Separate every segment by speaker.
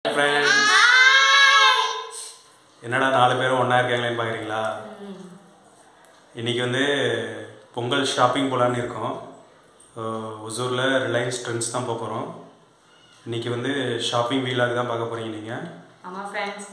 Speaker 1: Friends என்னடா நாலு பேரும் ஒன்றா இருக்காங்களேன்னு பார்க்குறீங்களா இன்னைக்கு வந்து பொங்கல் ஷாப்பிங் போகலான்னு இருக்கோம் ஒசூரில் ரிலையன்ஸ் ட்ரெண்ட்ஸ் தான் போக போகிறோம் இன்னைக்கு வந்து ஷாப்பிங் வீலாக தான் பார்க்க போகிறீங்க நீங்கள்
Speaker 2: ஆமா ஃப்ரெண்ட்ஸ்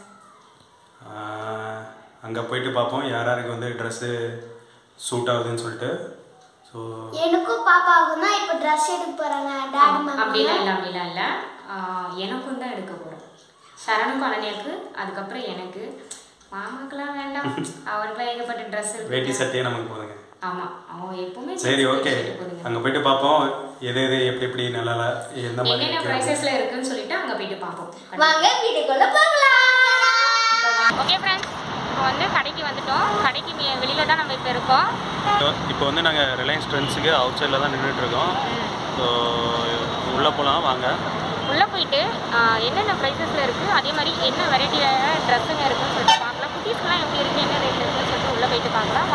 Speaker 1: அங்கே போயிட்டு பார்ப்போம் யார் யாருக்கு வந்து ட்ரெஸ்ஸு சூட் ஆகுதுன்னு சொல்லிட்டு ஸோ
Speaker 3: எனக்கும் பாப்பாவுக்கும் தான் இப்போ ட்ரெஸ் எடுக்க போறாங்க டாடி மாமா
Speaker 2: அப்படிலாம் இல்லை அப்படிலாம் இல்லை ஆஹ் எனக்கும் தான் எடுக்க போகிறோம் சரணுக்கும் அனன்யாக்கு அதுக்கப்புறம் எனக்கு மாமாக்கெல்லாம் வேண்டாம் அவருக்கெல்லாம் ஏகப்பட்ட ட்ரெஸ்
Speaker 1: வேட்டி
Speaker 2: இருக்கு
Speaker 1: சட்டையே நமக்கு போதுங்க
Speaker 2: ஆமாம் அவன் எப்பவுமே
Speaker 1: சரி
Speaker 2: jeans
Speaker 1: ஓகே
Speaker 2: t-shirt போடுங்க.
Speaker 1: அங்கே போயிட்டு பார்ப்போம் எது எது எப்படி எப்படி நல்லா எந்த மாதிரி
Speaker 2: என்னென்ன
Speaker 1: இருக்கு.
Speaker 2: ப்ரைஸஸ்ல இருக்குன்னு சொல்லிட்டு அங்கே போயிட்டு பார்ப்போம்
Speaker 3: வாங்க வீட்டுக்குள்ள போகலாம்
Speaker 2: ஓகே ஃப்ரெண்ட்ஸ் இப்போ வந்து கடைக்கு வந்துட்டோம் கடைக்கு மே- வெளியில தான் நம்ம இப்போ இருக்கோம்
Speaker 1: இப்போ வந்து நாங்கள் ரிலையன்ஸ் ட்ரெண்ட்ஸுக்கு அவுட் சைடில் தான் நின்றுட்டு இருக்கோம் ஸோ உள்ளே போகலாம் வாங்க
Speaker 2: உள்ளே போயிட்டு ஆஹ், என்னென்ன ப்ரைஸஸில் இருக்குது அதே மாதிரி என்ன வெரைட்டியில் ட்ரெஸ்ஸுங்க இருக்குன்னு சொல்லிட்டு பார்க்கலாம் குட்டீஸ்க்குலாம் எப்படி இருக்குது என்ன ரேட் இருக்குன்னு சொல்லிட்டு உள்ளே போயிட்டு பார்க்கலாம்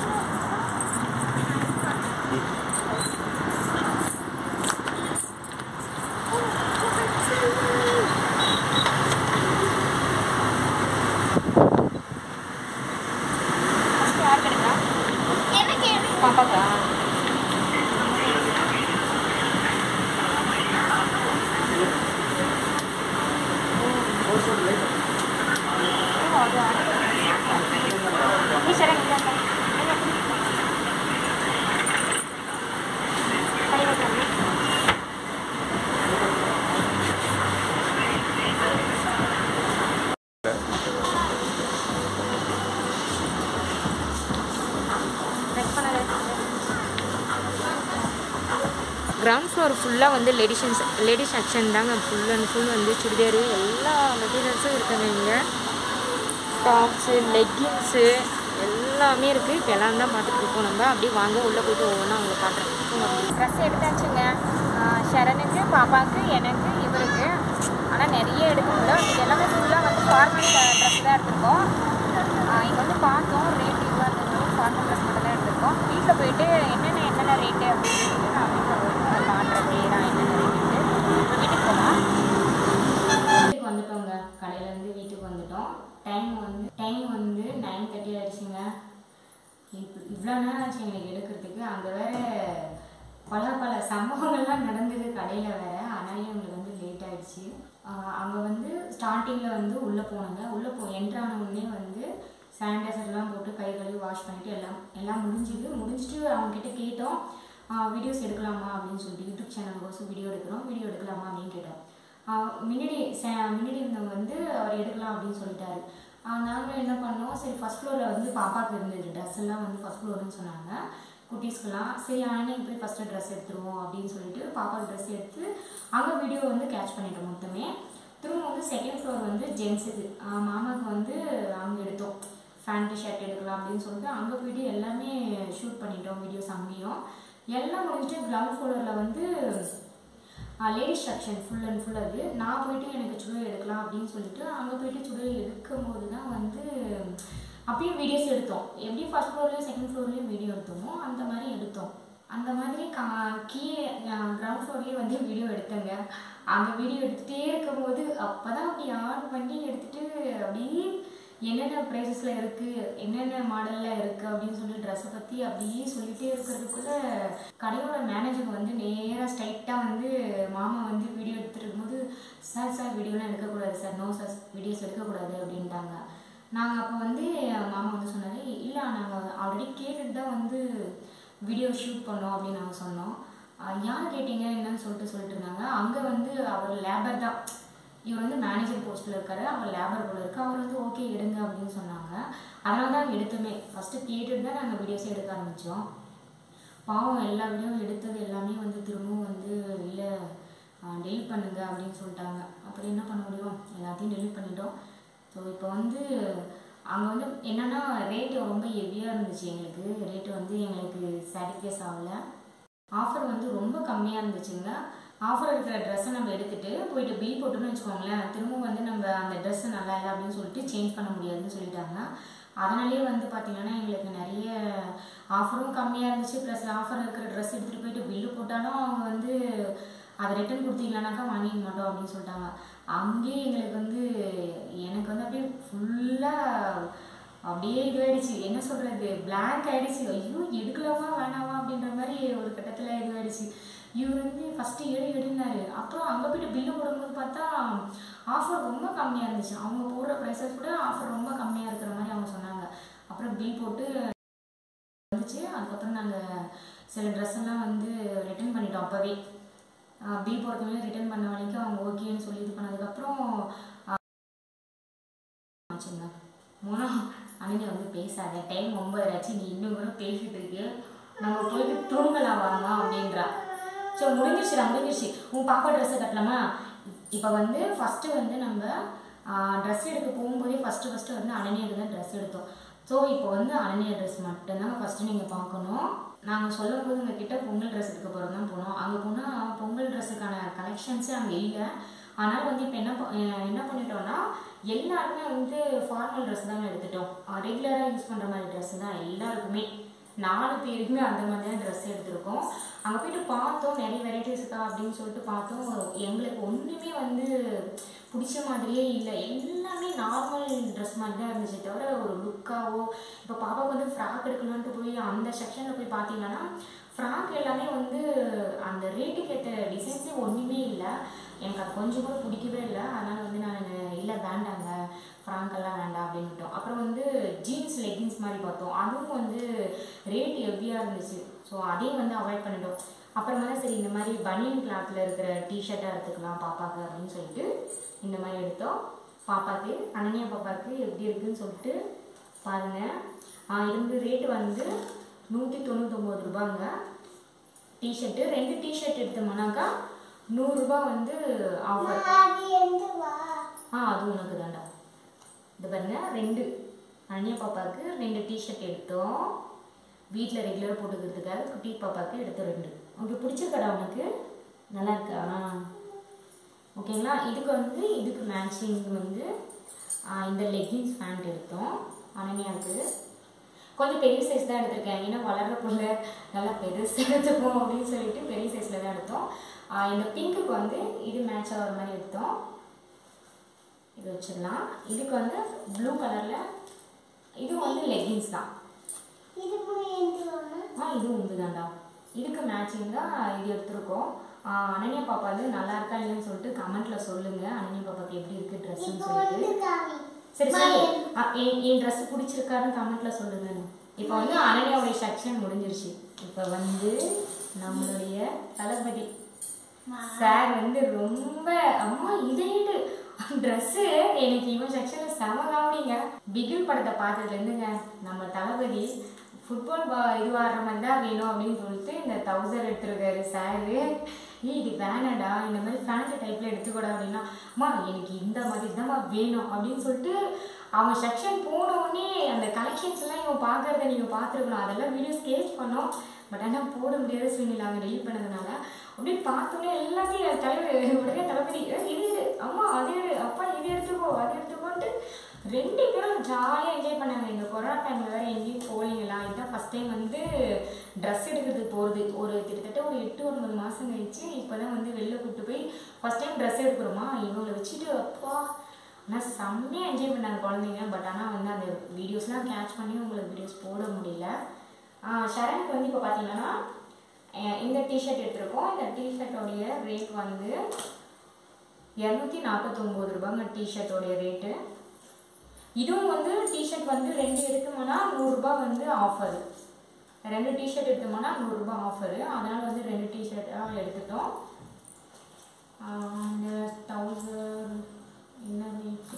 Speaker 2: யார் கிடைக்கா
Speaker 3: எனக்கு எனக்கு
Speaker 2: பாப்பாக்கா கிரவுண்ட் ஃப்ளோர் ஃபுல்லாக வந்து லேடிஷன்ஸ் லேடிஸ் செக்ஷன் தாங்க ஃபுல் அண்ட் ஃபுல் வந்து சுடிதார் எல்லா மெட்டீரியல்ஸும் இருக்குங்க இங்கே டாப்ஸு லெக்கின்ஸு எல்லாமே இருக்குது இப்போ எல்லாம் தான் பார்த்துட்டு இருக்கோம் நம்ம அப்படியே வாங்க உள்ளே போயிட்டு ஒவ்வொன்றா அவங்க காட்டுறேன் ட்ரெஸ் எடுத்தாச்சுங்க ஆஹ் ஷரனுக்கு பாப்பாவுக்கு எனக்கு இவருக்கு ஆனால் நிறைய எடுக்க முடியல இது எல்லாமே ஃபுல்லாக வந்து ஃபார்மல் ட்ரெஸ் தான் எடுத்திருக்கோம் இங்கே வந்து பார்த்தோம் ரேட் இவ்வளோ இருந்தது ஃபார்மல் ட்ரெஸ் மட்டும் தான் எடுத்திருக்கோம் வீட்டில் போயிட்டு என்னென்ன என்னென்ன ரேட்டு அப்படின்னு சொல்லிட்டு நான் வீட்டில் காட்டுறேன் கிளியராக என்னென்ன ரேட்டு வீட்டுக்கு போகலாம் வீட்டுக்கு வந்துட்டோங்க கடையிலேருந்து வீட்டுக்கு வந்துட்டோம் டைம் வந்து டைம் வந்து நைன் தேர்ட்டி ஆயிடுச்சுங்க இப்போ இவ்வளோ நேரம் ஆச்சு எங்களுக்கு எடுக்கிறதுக்கு அங்கே வேற பல பல சம்பவங்கள்லாம் நடந்தது கடையில் வேற அதனாலே எங்களுக்கு வந்து லேட் ஆயிடுச்சு அங்கே வந்து ஸ்டார்டிங்கில் வந்து உள்ளே போனாங்க உள்ளே போ என்ட்ரான உடனே வந்து சானிடைசர்லாம் போட்டு கை கழுவி வாஷ் பண்ணிட்டு எல்லாம் எல்லாம் முடிஞ்சுது முடிஞ்சிட்டு அவங்க கிட்ட கேட்டோம் வீடியோஸ் எடுக்கலாமா அப்படின்னு சொல்லிட்டு யூடியூப் சேனலுக்கோசம் வீடியோ எடுக்கிறோம் வீடியோ எடுக்கலாமா அப்படின்னு கேட்டோம் ஆஹ் முன்னாடி ச- முன்னாடி இருந்தவங்க வந்து அவர் எடுக்கலாம் அப்படின்னு சொல்லிட்டாரு ஆஹ் நாங்களும் என்ன பண்ணோம் சரி ஃபர்ஸ்ட் ஃப்ளோரில் வந்து பாப்பாவுக்கு இருந்தது ட்ரெஸ் எல்லாம் வந்து ஃபர்ஸ்ட் ஃப்ளோர்னு சொன்னாங்க குட்டீஸ்க்கெல்லாம் சரி ஆனால் போய் ஃபஸ்ட்டு ட்ரெஸ் எடுத்துருவோம் அப்படின்னு சொல்லிட்டு பாப்பாவுக்கு ட்ரெஸ் எடுத்து அங்கே வீடியோ வந்து கேட்ச் பண்ணிட்டோம் மொத்தமே திரும்ப வந்து செகண்ட் ஃப்ளோர் வந்து ஜென்ஸுக்கு மாமாவுக்கு வந்து அங்கே எடுத்தோம் ஃபேண்ட்டு ஷர்ட் எடுக்கலாம் அப்படின்னு சொல்லிட்டு அங்கே போயிட்டு எல்லாமே ஷூட் பண்ணிட்டோம் வீடியோஸ் அங்கேயும் எல்லாம் முடிஞ்சுட்டு கிரவுண்ட் ஃப்ளோரில் வந்து ladies section full and full அது நான் போயிட்டு எனக்கு சுடிதார் எடுக்கலாம் அப்படின்னு சொல்லிட்டு அங்கே போயிட்டு சுடிதார் எடுக்கும் போது தான் வந்து அப்பயும் வீடியோஸ் எடுத்தோம் எப்படி ஃபர்ஸ்ட் ஃப்ளோர்லேயும் செகண்ட் ஃப்ளோர்லேயும் வீடியோ எடுத்தோமோ அந்த மாதிரி எடுத்தோம் அந்த மாதிரி கா கீழே கிரவுண்ட் ஃப்ளோர்லேயே வந்து வீடியோ எடுத்தேங்க அங்கே வீடியோ எடுத்துகிட்டே இருக்கும்போது அப்போ தான் அப்படி ஆன் பண்ணி எடுத்துட்டு அப்படியே என்னென்ன ப்ரைஸஸில் இருக்குது என்னென்ன மாடலில் இருக்குது அப்படின்னு சொல்லி ட்ரெஸ்ஸை பற்றி அப்படியே சொல்லிகிட்டே இருக்கிறதுக்குள்ள கடையோட மேனேஜர் வந்து நேராக ஸ்ட்ரைட்டாக வந்து மாமா வந்து வீடியோ எடுத்துட்டு இருக்கும்போது சார் சார் வீடியோலாம் எடுக்கக்கூடாது சார் நோ சார் வீடியோஸ் எடுக்கக்கூடாது அப்படின்ட்டாங்க நாங்கள் அப்போ வந்து மாமா வந்து சொன்னார் இல்லை நாங்கள் ஆல்ரெடி கேட்டுட்டு தான் வந்து வீடியோ ஷூட் பண்ணோம் அப்படின்னு நாங்கள் சொன்னோம் ஆஹ் யார் கேட்டீங்க என்னன்னு சொல்லிட்டு சொல்லிட்டு இருந்தாங்க அங்கே வந்து அவர் லேபர் தான் இவர் வந்து மேனேஜர் போஸ்ட்டில் இருக்காரு அவர் லேபர் போல இருக்கு அவர் வந்து ஓகே எடுங்க அப்படின்னு சொன்னாங்க அதனால தான் எடுத்தோமே ஃபஸ்ட்டு கேட்டுட்டு தான் நாங்கள் வீடியோஸே எடுக்க ஆரம்பித்தோம் பாவம் எல்லா வீடியோவும் எடுத்தது எல்லாமே வந்து திரும்பவும் வந்து இல்லை டெலிட் பண்ணுங்க அப்படின்னு சொல்லிட்டாங்க அப்புறம் என்ன பண்ண முடியும் எல்லாத்தையும் டெலிட் பண்ணிட்டோம் ஸோ இப்போ வந்து அங்கே வந்து என்னென்னா ரேட்டு ரொம்ப ஹெவியாக இருந்துச்சு எங்களுக்கு ரேட்டு வந்து எங்களுக்கு சாட்டிஸ்ஃபைஸ் ஆகலை ஆஃபர் வந்து ரொம்ப கம்மியாக இருந்துச்சுங்க ஆஃபர் இருக்கிற ட்ரெஸ்ஸை நம்ம எடுத்துட்டு போயிட்டு பில் போட்டோம்னு வச்சுக்கோங்களேன் திரும்ப வந்து நம்ம அந்த ட்ரெஸ் நல்லா இல்லை அப்படின்னு சொல்லிட்டு சேஞ்ச் பண்ண முடியாதுன்னு சொல்லிட்டாங்க அதனாலேயே வந்து பார்த்தீங்கன்னா எங்களுக்கு நிறைய ஆஃபரும் கம்மியாக இருந்துச்சு ப்ளஸ் ஆஃபர் இருக்கிற ட்ரெஸ் எடுத்துகிட்டு போயிட்டு பில்லு போட்டாலும் அவங்க வந்து
Speaker 4: அதை ரிட்டர்ன் கொடுத்தீங்களானாக்கா வாங்கிக்க மாட்டோம் அப்படின்னு சொல்லிட்டாங்க அங்கேயே எங்களுக்கு வந்து எனக்கு வந்து அப்படியே ஃபுல்லாக அப்படியே இதுவாயிடுச்சு என்ன சொல்கிறது blank ஆயிடுச்சு ஐயோ எடுக்கலாமா வேணாமா அப்படின்ற மாதிரி ஒரு கட்டத்தில் இதுவாயிடுச்சு இவர் வந்து ஃபஸ்ட்டு எடு எடுனாரு அப்புறம் அங்கே போயிட்டு பில்லு போடும்போது பார்த்தா ஆஃபர் ரொம்ப கம்மியாக இருந்துச்சு அவங்க போடுற ப்ரைஸஸ் கூட ஆஃபர் ரொம்ப கம்மியாக இருக்கிற மாதிரி அவங்க சொன்னாங்க அப்புறம் பில் போட்டு வந்துச்சு அதுக்கப்புறம் நாங்கள் சில ட்ரெஸ் எல்லாம் வந்து ரிட்டர்ன் பண்ணிட்டோம் அப்போவே பில் போடுறதுமே ரிட்டர்ன் பண்ண வரைக்கும் அவங்க ஓகேன்னு சொல்லி இது பண்ணதுக்கப்புறம் ஆச்சுங்க மோனா அண்ணன் வந்து பேசாத டைம் ஒன்பது ஆச்சு நீ இன்னும் கூட பேசிட்டு இருக்கு நம்ம போயிட்டு தூங்கலாம் வாமா அப்படின்றா சரி முடிஞ்சிருச்சுடா முடிஞ்சிருச்சு உன் பாப்பா ட்ரெஸ்ஸை கட்டலாமா இப்போ வந்து ஃபஸ்ட்டு வந்து நம்ம ட்ரெஸ் எடுக்க போகும்போதே ஃபஸ்ட்டு ஃபஸ்ட்டு வந்து அனனியாக்கு தான் ட்ரெஸ் எடுத்தோம் ஸோ இப்போ வந்து அனனியா ட்ரெஸ் மட்டும்தான் ஃபஸ்ட்டு நீங்கள் பார்க்கணும் நாங்கள் சொல்லும் போது உங்ககிட்ட பொங்கல் ட்ரெஸ் எடுக்க போகிறோம் தான் போனோம் அங்கே போனால் பொங்கல் ட்ரெஸ்ஸுக்கான கலெக்ஷன்ஸே அங்கே இல்லை ஆனால் வந்து இப்போ என்ன ப- அஹ் என்ன பண்ணிட்டோம்னா எல்லாருமே வந்து ஃபார்மல் ட்ரெஸ் தான் எடுத்துட்டோம் ரெகுலராக யூஸ் பண்ணுற மாதிரி ட்ரெஸ் தான் எல்லாருக்குமே நாலு பேருக்குமே அந்த மாதிரி தான் ட்ரெஸ் எடுத்திருக்கோம் அங்கே போயிட்டு பார்த்தோம் நிறைய வெரைட்டிஸ் இருக்கா அப்படின்னு சொல்லிட்டு பார்த்தோம் எங்களுக்கு ஒன்றுமே வந்து பிடிச்ச மாதிரியே இல்லை எல்லாமே நார்மல் ட்ரெஸ் மாதிரி தான் இருந்துச்சு தவிர ஒரு லுக்காவோ இப்போ பாப்பாவுக்கு வந்து ஃப்ராக் எடுக்கலான்ட்டு போய் அந்த செக்ஷனில் போய் பார்த்தீங்கன்னா ஃப்ராக் எல்லாமே வந்து அந்த ரேட்டுக்கு ஏற்ற டிசைன்ஸே ஒன்றுமே இல்லை எனக்கு அது கொஞ்சம் கூட பிடிக்கவே இல்லை அதனால் வந்து நான் இல்லை வேண்டாங்க ஃப்ராங்க் எல்லாம் வேண்டாம் அப்படின்னுட்டோம் அப்புறம் வந்து ஜீன்ஸ் லெகின்ஸ் மாதிரி பார்த்தோம் அதுவும் வந்து ரேட் ஹெவியாக இருந்துச்சு ஸோ அதையும் வந்து அவாய்ட் பண்ணிட்டோம் அப்புறமா தான் சரி இந்த மாதிரி பனியன் கிளாத்தில் இருக்கிற டிஷர்ட்டாக எடுத்துக்கலாம் பாப்பாக்கு அப்படின்னு சொல்லிட்டு இந்த மாதிரி எடுத்தோம் பாப்பாக்கு அனன்யா பாப்பாக்கு எப்படி இருக்குன்னு சொல்லிட்டு பாருங்கள் இருந்து ரேட் வந்து நூற்றி தொண்ணூத்தொம்பது ரூபாங்க டிஷர்ட்டு ரெண்டு டிஷர்ட் எடுத்தோம்னாக்கா நூறுரூபா வந்து ஆஃபர்
Speaker 3: அது எந்த வா
Speaker 4: ஆ அது உனக்கு தான்டா இது பாருங்க ரெண்டு அனியா பாப்பாவுக்கு ரெண்டு டிஷர்ட் எடுத்தோம் வீட்டில் ரெகுலராக போட்டுக்கிறதுக்காக குட்டி பாப்பாவுக்கு எடுத்தோம் ரெண்டு உனக்கு பிடிச்சிருக்காடா உனக்கு நல்லா இருக்கா ஓகேங்களா இதுக்கு வந்து இதுக்கு மேட்சிங் வந்து ஆ, இந்த லெகின்ஸ் பேண்ட் எடுத்தோம் அனன்யாவுக்கு கொஞ்சம் பெரிய சைஸ் தான் எடுத்திருக்கேன் ஏன்னா வளர்ற புள்ள நல்லா பெருசு எடுத்துப்போம் அப்படின்னு சொல்லிட்டு பெரிய சைஸில் தான் எடுத்தோம் ஆ, இந்த பிங்க்குக்கு வந்து இது மேட்ச் ஆகிற மாதிரி எடுத்தோம் இது வச்சிடலாம் இதுக்கு வந்து ப்ளூ கலரில் இது வந்து லெகின்ஸ் தான்
Speaker 3: இது போய் எந்த வாமா
Speaker 4: ஆ இதுவும் உண்டுதான்டா இதுக்கு மேட்சிங் தான் இது எடுத்திருக்கோம் ஆ, அனன்யா பாப்பா வந்து நல்லா இருக்கா இல்லைன்னு சொல்லிட்டு கமெண்ட்ல சொல்லுங்க அனன்யா பாப்பாக்கு எப்படி இருக்கு ட்ரெஸ்ன்னு
Speaker 3: இப்போ
Speaker 4: சொல்லிட்டு
Speaker 3: வந்து காமி
Speaker 4: சரி சரி ஆ, என் என் ட்ரெஸ் பிடிச்சிருக்காருன்னு கமெண்ட்ல சொல்லுங்க இப்போ வந்து அனன்யாவுடைய செக்ஷன் முடிஞ்சிருச்சு இப்போ வந்து நம்மளுடைய தளபதி சார் வந்து ரொம்ப அம்மா இதேடு ட்ரெஸ்ஸு எனக்கு இவன் செக்ஷனில் செம காமெடிங்க பிகில் படத்தை பார்த்ததுல இருந்துங்க நம்ம தளபதி ஃபுட்பால் பா இது ஆடுற மாதிரி தான் வேணும் அப்படின்னு சொல்லிட்டு இந்த தௌசண்ட் எடுத்துருக்காரு சாரு ஏய் இது வேணாடா இந்த மாதிரி ஃபேண்ட் டைப்பில் எடுத்துக்கூடா அப்படின்னா அம்மா எனக்கு இந்த மாதிரி தான்மா வேணும் அப்படின்னு சொல்லிட்டு அவன் செக்ஷன் போன உடனே அந்த கலெக்ஷன்ஸ் எல்லாம் இவன் பார்க்கறத நீங்கள் பார்த்துருக்கணும் அதெல்லாம் வீடியோ ஸ்கேச் பண்ணோம் பட் ஆனால் போட முடியாத சூழ்நிலை அவங்க டெலிட் பண்ணதுனால அப்படியே பார்த்தோன்னே எல்லாமே என் தலைவர் உடனே தளபதி "ஏய், இது இது அம்மா அது எடு அப்பா இது எடுத்துக்கோ அது எடுத்துக்கோன்ட்டு ரெண்டு பேரும் ஜாலியாக என்ஜாய் பண்ணாங்க இந்த கொரோனா டைமில் வேறு எங்கேயும் போகலீங்களா இதுதான் ஃபஸ்ட் டைம் வந்து ட்ரெஸ் எடுக்கிறதுக்கு போகிறது ஒரு கிட்டத்தட்ட ஒரு எட்டு ஒன்பது மாதம் கழிச்சு இப்போ தான் வந்து வெளில கூப்பிட்டு போய் ஃபஸ்ட் டைம் ட்ரெஸ் எடுக்கிறோமா இவங்களை வச்சுட்டு அப்பா ஆனால் செம்மையாக என்ஜாய் பண்ணாங்க குழந்தைங்க பட் ஆனால் வந்து அந்த வீடியோஸ்லாம் கேட்ச் பண்ணி உங்களுக்கு வீடியோஸ் போட முடியல ஆஹ் ஷரனுக்கு வந்து இப்போ பார்த்தீங்கன்னா அஹ் இந்த டிஷர்ட் எடுத்திருக்கோம் இந்த டிஷர்ட்டோடைய ரேட் வந்து இரநூத்தி நாற்பத்தொம்போது ரூபாங்க டிஷர்ட்டோடைய ரேட்டு இதுவும் வந்து டிஷர்ட் வந்து ரெண்டு எடுத்தோம்னா நூறுரூபா வந்து ஆஃபர் ரெண்டு டிஷர்ட் எடுத்தோம்னா நூறுரூபா ஆஃபரு அதனால் வந்து ரெண்டு டிஷர்ட்டாக எடுத்துட்டோம் ஆஹ் இந்த தௌசண்ட் என்ன ரேட்டு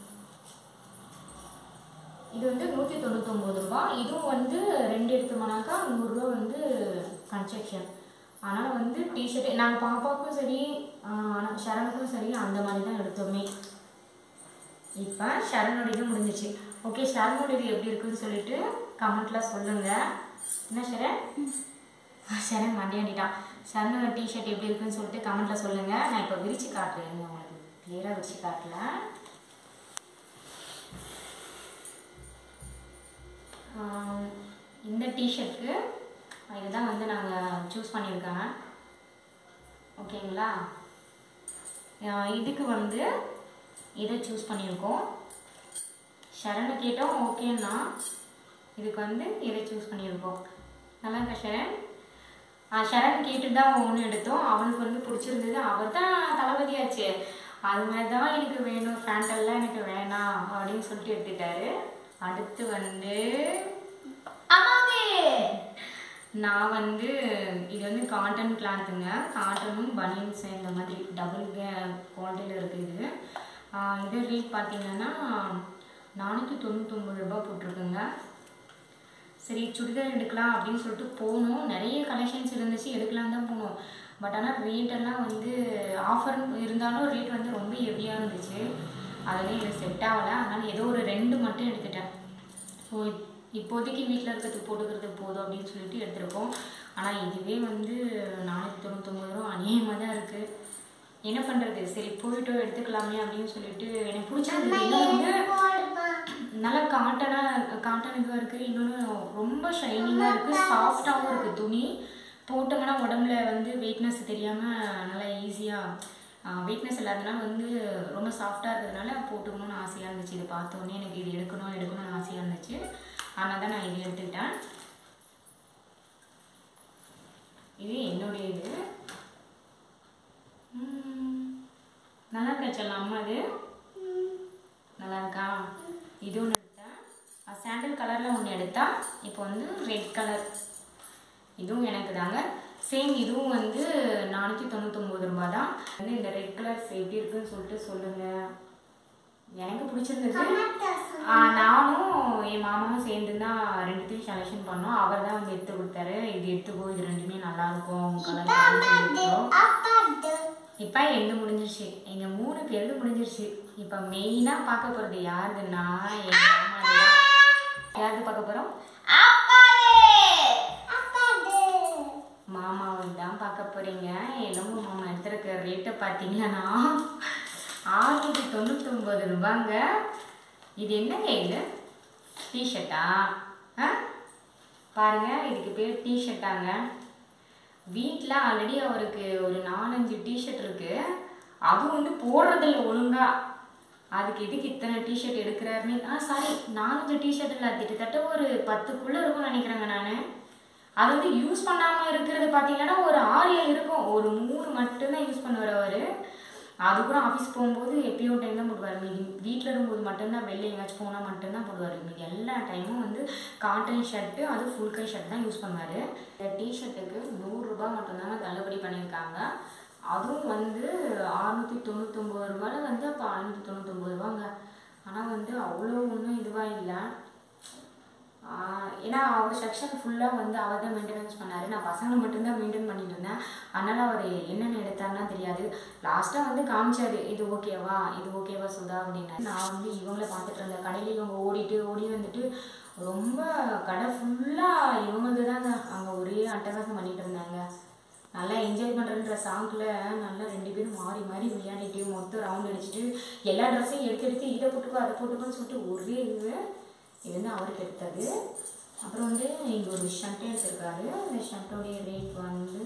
Speaker 4: இது வந்து நூற்றி தொண்ணூத்தொம்பது ரூபா இதுவும் வந்து ரெண்டு எடுத்தோம்னாக்கா நூறுரூவா வந்து கன்ஸ்ட்ரக்ஷன் அதனால் வந்து டிஷர்ட் நாங்கள் பாப்பாவுக்கும் சரி ஆஹ் ஷரணுக்கும் சரி அந்த மாதிரி தான் எடுத்தோமே இப்போ ஷரனோட இது முடிஞ்சிச்சு ஓகே ஷரனோட இது எப்படி இருக்குன்னு சொல்லிட்டு கமெண்ட்ல சொல்லுங்க என்ன ஷரண் ஷரண் மண்டியாண்டிட்டான் ஷரணோட டிஷர்ட் எப்படி இருக்குன்னு சொல்லிட்டு கமெண்ட்ல சொல்லுங்க நான் இப்போ விரிச்சு காட்டுறேன் உங்களுக்கு கிளியராக விரிச்சு காட்டல ஆம், இந்த டிஷர்ட்டுக்கு இதுதான் வந்து நாங்கள் சூஸ் பண்ணியிருக்காங்க ஓகேங்களா ஆஹ் இதுக்கு வந்து இதை சூஸ் பண்ணியிருக்கோம் ஷரணை கேட்டோம் ஓகேன்னா இதுக்கு வந்து இதை சூஸ் பண்ணியிருக்கோம் நல்லா இருக்கா ஷரண் ஆ, ஷரண் கேட்டு தான் ஒன்று எடுத்தோம் அவனுக்கு வந்து பிடிச்சிருந்தது அவர் தான் தளபதியாச்சு அது மாதிரி தான் எனக்கு வேணும் ஃபேண்டெல்லாம் எனக்கு வேணாம் அப்படின்னு சொல்லிட்டு எடுத்துட்டாரு அடுத்து வந்து
Speaker 3: அம்மாவே
Speaker 4: நான் வந்து இது வந்து காட்டன் கிளாத்துங்க காட்டனும் பனியன்ஸ் இந்த மாதிரி டபுள் குவாலிட்டியில் இருக்குது இது ஆஹ் இது ரேட் பார்த்தீங்கன்னா நானூற்றி தொண்ணூத்தொம்பது ரூபாய் போட்டிருக்குங்க சரி சுடிதார் எடுக்கலாம் அப்படின்னு சொல்லிட்டு போனோம் நிறைய கலெக்ஷன்ஸ் இருந்துச்சு எடுக்கலாம் தான் போனோம் பட் ஆனால் ரேட் எல்லாம் வந்து ஆஃபர் இருந்தாலும் ரேட் வந்து ரொம்ப ஹெவியாக இருந்துச்சு அதனால எனக்கு செட் ஆகலை அதனால ஏதோ ஒரு ரெண்டு மட்டும் எடுத்துட்டேன் ஸோ இப்போதைக்கு வீட்டில் இருக்கிறது போட்டுக்கிறது போதும் அப்படின்னு சொல்லிட்டு எடுத்திருக்கோம் ஆனால் இதுவே வந்து நானூற்றி தொண்ணூத்தொம்பது ரூபா அநியாயமாக தான் இருக்குது என்ன பண்ணுறது சரி போயிட்டோம் எடுத்துக்கலாமே அப்படின்னு சொல்லிட்டு எனக்கு பிடிச்சிருந்தது இன்னும் வந்து
Speaker 3: போடுமா
Speaker 4: நல்லா காட்டனாக காட்டன் இதுவாக இருக்குது இன்னொன்று ரொம்ப ஷைனிங்காக இருக்குது சாஃப்டாகவும் இருக்குது துணி போட்டோம்னா உடம்புல வந்து வெயிட்னஸ் தெரியாமல் நல்லா ஈஸியாக வெயிட்னஸ் இல்லாதனால வந்து ரொம்ப சாஃப்டாக இருக்கிறதுனால போட்டுக்கணும்னு ஆசையாக இருந்துச்சு இதை பார்த்தோன்னே எனக்கு இது எடுக்கணும் எடுக்கணும்னு ஆசையாக இருந்துச்சு அதனால தான் நான் இது எடுத்துக்கிட்டேன் இது என்னுடைய இது உம், நல்லா இருக்கா செல்லம் அம்மா இது நல்லா இருக்கா இது ஒன்று எடுத்தேன் சாண்டல் கலரில் ஒன்று எடுத்தா இப்போ வந்து ரெட் கலர் இதுவும் எனக்கு தாங்க சேம் இதுவும் வந்து நானூற்றி தொண்ணூத்தொம்பது ரூபாய் தான் வந்து இந்த ரெட் கலர்ஸ் எப்படி இருக்குன்னு சொல்லிட்டு சொல்லுங்கள் எனக்கு பிடிச்சிருந்தது ஆ, நானும் என் மாமாவும் சேர்ந்து தான் ரெண்டுத்தையும் செலெக்ஷன் பண்ணோம் அவர் தான் வந்து எடுத்து கொடுத்தாரு இது எடுத்துக்கோ இது ரெண்டுமே நல்லா இருக்கும் கலர் எடுத்துக்கோ
Speaker 3: அப்பாடு
Speaker 4: இப்போ எங்க முடிஞ்சிருச்சு எங்க மூணு பேருக்கு முடிஞ்சிருச்சு இப்போ மெயினா பார்க்க போறது யாருதுன்னா எங்க மாமா தான் யாருக்கு பார்க்க போறோம்
Speaker 3: அப்பாடு அப்பாடு
Speaker 4: மாமாவுக்கு தான் பார்க்க போறீங்க என்னமோ மாமா எடுத்திருக்க ரேட்டை பார்த்தீங்கன்னா ஆறுநூற்றி தொண்ணூத்தொம்பது ரூபாங்க இது என்னங்க இது டிஷர்ட்டா ஆ பாருங்க இதுக்கு பேர் டிஷர்ட்டாங்க வீட்டில் ஆல்ரெடி அவருக்கு ஒரு நாலஞ்சு டிஷர்ட் இருக்கு அதுவும் வந்து போடுறதில்ல ஒழுங்கா அதுக்கு எதுக்கு இத்தனை டிஷர்ட் எடுக்கிறாருன்னு ஆ சாரி நாலஞ்சு டிஷர்ட் இல்லை கிட்டத்தட்ட ஒரு பத்துக்குள்ளே இருக்கும்னு நினைக்கிறேங்க நான் அது வந்து யூஸ் பண்ணாமல் இருக்கிறது பார்த்தீங்கன்னா ஒரு ஆறு ஏழு இருக்கும் ஒரு மூணு மட்டும்தான் யூஸ் பண்ணுவார் அவர் அது கூட ஆஃபீஸ் போகும்போது எப்பயோ டைம் தான் போடுவார் மீதி வீட்டில் இருக்கும்போது மட்டும்தான் வெளில எங்கேயாச்சும் போனால் மட்டும்தான் போடுவார் மீதி எல்லா டைமும் வந்து காட்டன் ஷர்ட்டு அது ஃபுல் கை ஷர்ட் தான் யூஸ் பண்ணுவார் இந்த டிஷர்ட்டுக்கு நூறுரூபா மட்டும்தாங்க தள்ளுபடி பண்ணியிருக்காங்க அதுவும் வந்து அறுநூற்றி தொண்ணூத்தொம்பது ரூபாயில் வந்து அப்போ அறுநூற்றி தொண்ணூத்தொம்பது ரூபாங்க ஆனால் வந்து அவ்வளோ ஒன்றும் இதுவாக இல்லை ஆஹ் ஏன்னா அவர் செக்ஷன் ஃபுல்லாக வந்து அவர் தான் மெயின்டெனன்ஸ் பண்ணார் நான் பசங்களை மட்டும்தான் மெயின்டைன் பண்ணிட்டு இருந்தேன் அதனால் அவர் என்னென்ன எடுத்தாருன்னா தெரியாது லாஸ்ட்டாக வந்து காமிச்சாரு இது ஓகேவா இது ஓகேவா சுதா அப்படின்னு நான் வந்து இவங்கள பார்த்துட்டு இருந்தேன் கடையில் இவங்க ஓடிட்டு ஓடி வந்துட்டு ரொம்ப கடை ஃபுல்லாக இவங்களுக்கு தாங்க அங்கே ஒரே அட்டகாசம் பண்ணிட்டு இருந்தாங்க நல்லா என்ஜாய் பண்ணுறன்ற சாங்கில் நல்லா ரெண்டு பேரும் மாறி மாறி விளையாடிட்டு மொத்தம் ரவுண்ட் அடிச்சுட்டு எல்லா ட்ரெஸ்ஸையும் எடுத்து எடுத்து இதை போட்டுக்கோ அதை போட்டுக்கோன்னு சொல்லிட்டு ஒரே இது இது வந்து அவருக்கு எடுத்தது அப்புறம் வந்து இங்கே ஒரு ஷர்ட் எடுத்திருக்காரு அந்த ஷர்ட்டோடைய ரேட் வந்து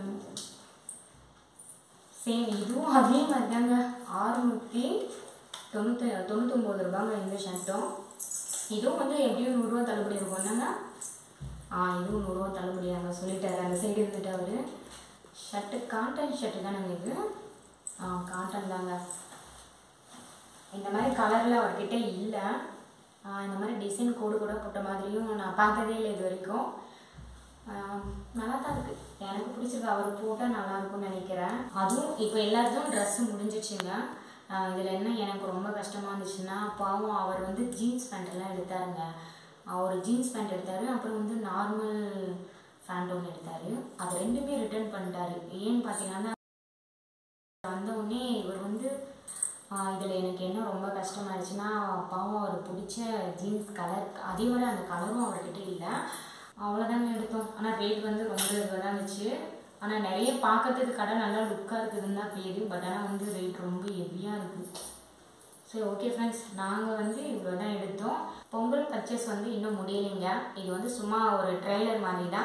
Speaker 4: சேம் இதுவும் அதே மாதிரி தாங்க ஆறுநூற்றி தொண்ணூற்றி தொண்ணூத்தொம்பது ரூபாங்க இந்த ஷர்ட்டும் இதுவும் வந்து எப்படியும் நூறுரூவா தள்ளுபடி இருக்கும் என்னங்க ஆ இதுவும் நூறுரூவா தள்ளுபடியாங்க சொல்லிட்டாரு அந்த சைடு இருந்துட்டு அவர் ஷர்ட்டு காட்டன் ஷர்ட்டு தானேங்க இது ஆ காட்டன் தாங்க இந்த மாதிரி கலரில் அவர்கிட்ட இல்லை இந்த மாதிரி டிசைன் கோடு கூட போட்ட மாதிரியும் நான் பார்த்ததே இல்லை இது வரைக்கும் ஆஹ் நல்லா தான் இருக்குது எனக்கு பிடிச்சிருக்கு அவர் போட்டால் நல்லா இருக்கும்னு நினைக்கிறேன் அதுவும் இப்போ எல்லாத்துக்கும் ட்ரெஸ்ஸு முடிஞ்சிச்சுங்க இதில் என்ன எனக்கு ரொம்ப கஷ்டமாக இருந்துச்சுன்னா பாவம் அவர் வந்து ஜீன்ஸ் பேண்ட் எல்லாம் எடுத்தாருங்க அவர் ஜீன்ஸ் பேண்ட் எடுத்தார் அப்புறம் வந்து நார்மல் பேண்ட் ஒன்று எடுத்தார் அது ரெண்டுமே ரிட்டர்ன் பண்ணிட்டாரு ஏன்னு பார்த்தீங்கன்னா வந்த உடனே இவர் வந்து இதில் எனக்கு என்ன ரொம்ப கஷ்டமாயிடுச்சுன்னா பாவம் அவர் பிடிச்ச ஜீன்ஸ் கலர் அதே விட அந்த கலரும் அவர்கிட்ட இல்லை அவ்வளோதாங்க எடுத்தோம் ஆனால் ரேட் வந்து ரொம்ப இதுவாக தான் இருந்துச்சு ஆனால் நிறைய பார்க்கறதுக்கு கடை நல்லா லுக்காக இருக்குதுன்னு தான் பேர் பட் ஆனால் வந்து ரேட் ரொம்ப ஹெவியாக இருக்குது சரி ஓகே ஃப்ரெண்ட்ஸ் நாங்கள் வந்து இவ்வளோ தான் எடுத்தோம் பொங்கல் பர்ச்சேஸ் வந்து இன்னும் முடியலைங்க இது வந்து சும்மா ஒரு ட்ரெய்லர் மாதிரி தான்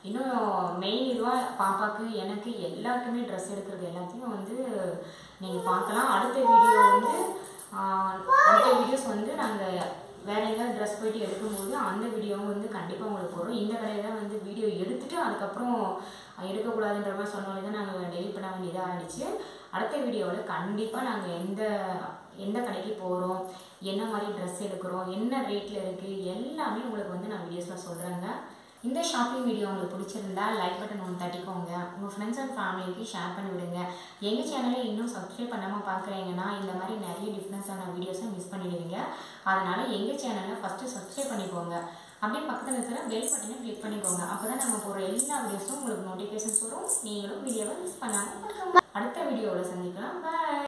Speaker 4: இன்னும் மெயின் இதுவாக பாப்பாக்கு எனக்கு எல்லாருக்குமே ட்ரெஸ் எடுக்கிறது எல்லாத்தையும் வந்து நீங்கள் பார்க்கலாம் அடுத்த வீடியோ வந்து ஆஹ், அடுத்த வீடியோஸ் வந்து நாங்கள் வேற எங்கேயாவது ட்ரெஸ் போயிட்டு எடுக்கும்போது அந்த வீடியோவும் வந்து கண்டிப்பாக உங்களுக்கு வரும் இந்த கடையில் தான் வந்து வீடியோ எடுத்துட்டு அதுக்கப்புறம் எடுக்கக்கூடாதுன்ற மாதிரி சொன்னோன்னே தான் நாங்கள் டெலிட் பண்ண வேண்டியதாக ஆயிடுச்சு அடுத்த வீடியோவில் கண்டிப்பாக நாங்கள் எந்த எந்த கடைக்கு போகிறோம் என்ன மாதிரி ட்ரெஸ் எடுக்கிறோம் என்ன ரேட்டில் இருக்குது எல்லாமே உங்களுக்கு வந்து நான் வீடியோஸில் சொல்கிறேங்க இந்த ஷாப்பிங் வீடியோ உங்களுக்கு பிடிச்சிருந்தா லைக் பட்டன் ஒன்று தட்டிக்கோங்க உங்கள் ஃப்ரெண்ட்ஸ் அண்ட் ஃபேமிலிக்கு ஷேர் பண்ணி விடுங்க எங்கள் சேனலை இன்னும் சப்ஸ்கிரைப் பண்ணாமல் பார்க்குறீங்கன்னா இந்த மாதிரி நிறைய டிஃப்ரென்ஸான வீடியோஸை மிஸ் பண்ணிடுவீங்க அதனால் எங்கள் சேனலை ஃபஸ்ட்டு சப்ஸ்கிரைப் பண்ணிக்கோங்க அப்படியே பக்கத்தில் இருக்கிற பெல் பட்டனை கிளிக் பண்ணிக்கோங்க அப்போ தான் நம்ம போகிற எல்லா வீடியோஸும் உங்களுக்கு நோட்டிஃபிகேஷன்ஸ் வரும் நீங்களும் வீடியோவை மிஸ் பண்ணாமல் பார்க்கலாம் அடுத்த வீடியோவில் சந்திக்கலாம் பாய்